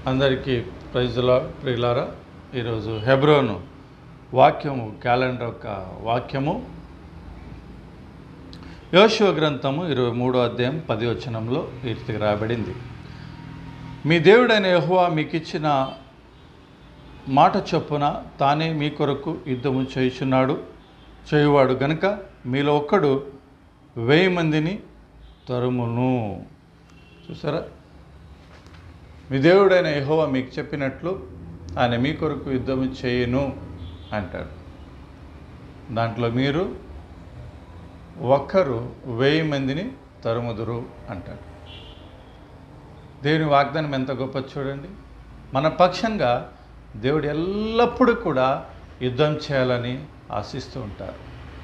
అందరికీ ప్రైజుల ప్రియులారా ఈరోజు హెబ్రోను వాక్యము క్యాలెండర్ యొక్క వాక్యము యోశువ గ్రంథము ఇరవై మూడో అధ్యాయం పది వచనంలో ఈ రీతిగా రాయబడింది మీ దేవుడైన యెహోవా మీకు ఇచ్చిన మాట చొప్పున తానే మీ కొరకు యుద్ధము చేయుచున్నాడు చేయువాడు గనుక మీలో ఒక్కడు వెయ్యి మందిని తరుమును చూసారా మీ దేవుడైన యెహోవా మీకు చెప్పినట్లు ఆయన మీ కొరకు యుద్ధము చేయను అంటాడు దాంట్లో మీరు ఒక్కరు వెయ్యి మందిని తరుముదురు అంటాడు దేవుని వాగ్దానం ఎంత గొప్ప చూడండి మన పక్షంగా దేవుడు ఎల్లప్పుడూ కూడా యుద్ధం చేయాలని ఆశిస్తూ ఉంటారు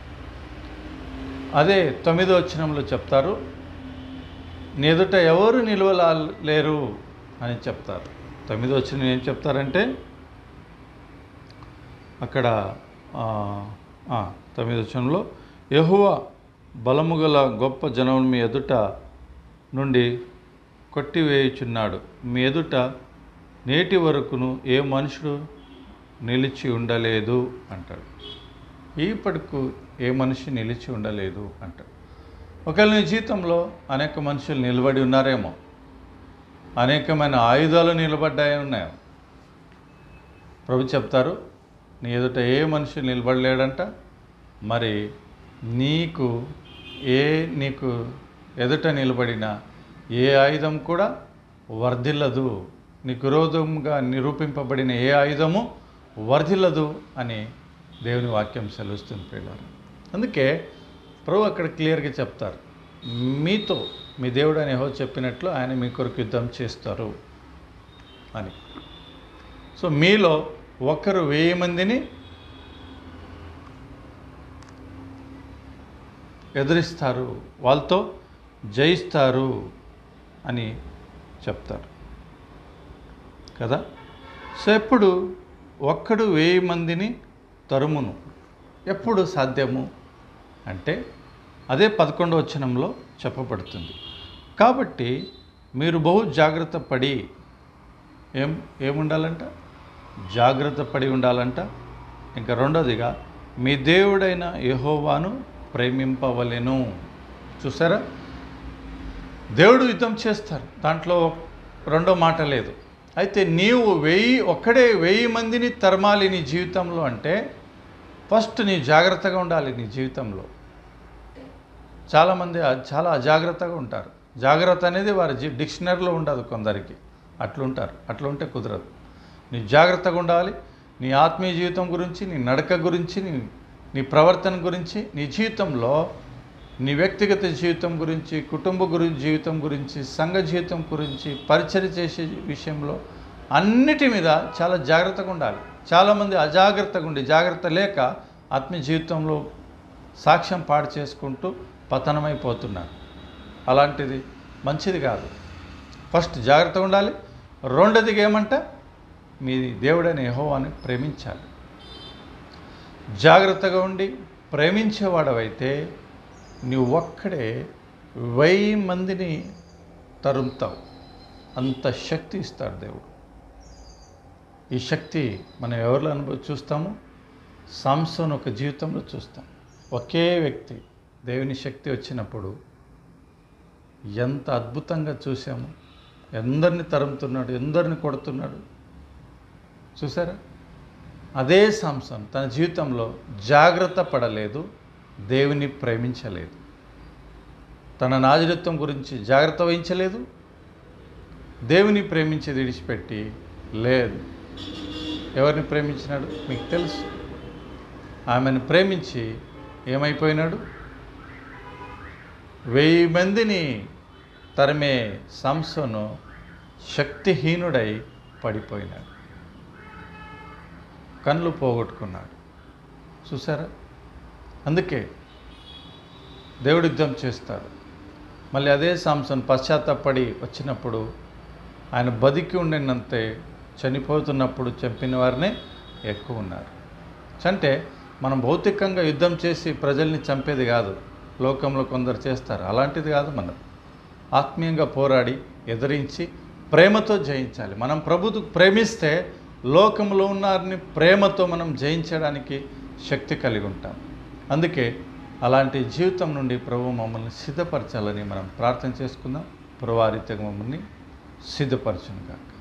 అదే తొమ్మిదో వచనంలో చెప్తారు నీ ఎదుట ఎవరు నిలువలా లేరు అని చెప్తారు తొమ్మిదో వచ్చిన ఏం చెప్తారంటే అక్కడ ఆ, ఆ, తొమ్మిదో వచనంలో యహువ బలము గల గొప్ప జనం మీ ఎదుట నుండి కొట్టివేయుచున్నాడు మీ ఎదుట నేటి వరకును ఏ మనుషుడు నిలిచి ఉండలేదు అంటాడు ఇప్పటికు ఏ మనిషి నిలిచి ఉండలేదు అంటాడు ఒకవేళ నీ జీవితంలో అనేక మనుషులు నిలబడి ఉన్నారేమో అనేకమైన ఆయుధాలు నిలబడ్డాయి ఉన్నాయో ప్రభు చెప్తారు నీ ఎదుట ఏ మనిషి నిలబడలేడంట మరి నీకు ఏ నీకు ఎదుట నిలబడిన ఏ ఆయుధం కూడా వర్ధిల్లదు నీకు విరోధంగా నిరూపింపబడిన ఏ ఆయుధము వర్ధిల్లదు అని దేవుని వాక్యం సెలవుస్తుంది పిల్లలు అందుకే ప్రభు అక్కడ క్లియర్గా చెప్తారు మీతో మీ దేవుడు అని ఏహో చెప్పినట్లు ఆయన మీ కొరకు యుద్ధం చేస్తారు అని సో మీలో ఒకరు వెయ్యి మందిని ఎదిరిస్తారు వాళ్ళతో జయిస్తారు అని చెప్తారు కదా సో ఎప్పుడు ఒక్కడు వెయ్యి మందిని తరుమును ఎప్పుడు సాధ్యము అంటే అదే పదకొండవ వచనంలో చెప్పబడుతుంది కాబట్టి మీరు బహు జాగ్రత్త పడి ఏం ఏముండాలంట జాగ్రత్త పడి ఉండాలంట ఇంకా రెండోదిగా మీ దేవుడైన యెహోవాను ప్రేమింపవలెను చూసారా దేవుడు యుద్ధం చేస్తారు దాంట్లో రెండో మాట లేదు అయితే నీవు వెయ్యి ఒక్కడే వెయ్యి మందిని తరమాలి నీ జీవితంలో అంటే ఫస్ట్ నీ జాగ్రత్తగా ఉండాలి నీ జీవితంలో చాలామంది అ- చాలా అజాగ్రత్తగా ఉంటారు జాగ్రత్త అనేది వారి జీ డిక్షనరీలో ఉండదు కొందరికి అట్లుంటారు అట్లుంటే కుదరదు నీ జాగ్రత్తగా ఉండాలి నీ ఆత్మీయ జీవితం గురించి నీ నడక గురించి నీ నీ ప్రవర్తన గురించి నీ జీవితంలో నీ వ్యక్తిగత జీవితం గురించి కుటుంబ గురించి జీవితం గురించి సంఘ జీవితం గురించి పరిచయం చేసే విషయంలో అన్నిటి మీద చాలా జాగ్రత్తగా ఉండాలి చాలామంది అజాగ్రత్తగా ఉండి జాగ్రత్త లేక ఆత్మీయ జీవితంలో సాక్ష్యం పాడు చేసుకుంటూ పతనమైపోతున్నారు అలాంటిది మంచిది కాదు ఫస్ట్ జాగ్రత్తగా ఉండాలి రెండోదిగా ఏమంట మీ దేవుడైన యెహోవాని ప్రేమించాలి జాగ్రత్తగా ఉండి ప్రేమించేవాడవైతే నువ్వు ఒక్కడే వెయ్యి మందిని తరుముతావు అంత శక్తి ఇస్తాడు దేవుడు ఈ శక్తి మనం ఎవరిలో అనుభవ చూస్తాము సాంసోన్ ఒక జీవితంలో చూస్తాం ఒకే వ్యక్తి దేవుని శక్తి వచ్చినప్పుడు ఎంత అద్భుతంగా చూసాము ఎందరిని తరుముతున్నాడు ఎందరిని కొడుతున్నాడు చూసారా అదే సాంసన్ తన జీవితంలో జాగ్రత్త పడలేదు దేవుని ప్రేమించలేదు తన నాజరిత్వం గురించి జాగ్రత్త వహించలేదు దేవుని ప్రేమించి విడిచిపెట్టి లేదు ఎవరిని ప్రేమించినాడు మీకు తెలుసు ఆమెను ప్రేమించి ఏమైపోయినాడు వెయ్యి మందిని తరిమే సంసను శక్తిహీనుడై పడిపోయినాడు కళ్ళు పోగొట్టుకున్నాడు చూసారా అందుకే దేవుడు యుద్ధం చేస్తాడు మళ్ళీ అదే సాంసన్ పశ్చాత్తపడి వచ్చినప్పుడు ఆయన బతికి ఉండినంతే చనిపోతున్నప్పుడు చంపిన వారినే ఎక్కువ ఉన్నారు అంటే మనం భౌతికంగా యుద్ధం చేసి ప్రజల్ని చంపేది కాదు లోకంలో కొందరు చేస్తారు అలాంటిది కాదు మనం ఆత్మీయంగా పోరాడి ఎదిరించి ప్రేమతో జయించాలి మనం ప్రభుకు ప్రేమిస్తే లోకంలో ఉన్నారిని ప్రేమతో మనం జయించడానికి శక్తి కలిగి ఉంటాం అందుకే అలాంటి జీవితం నుండి ప్రభు మమ్మల్ని సిద్ధపరచాలని మనం ప్రార్థన చేసుకుందాం ప్రభు ఆ రీతిగా మమ్మల్ని సిద్ధపరచును కాక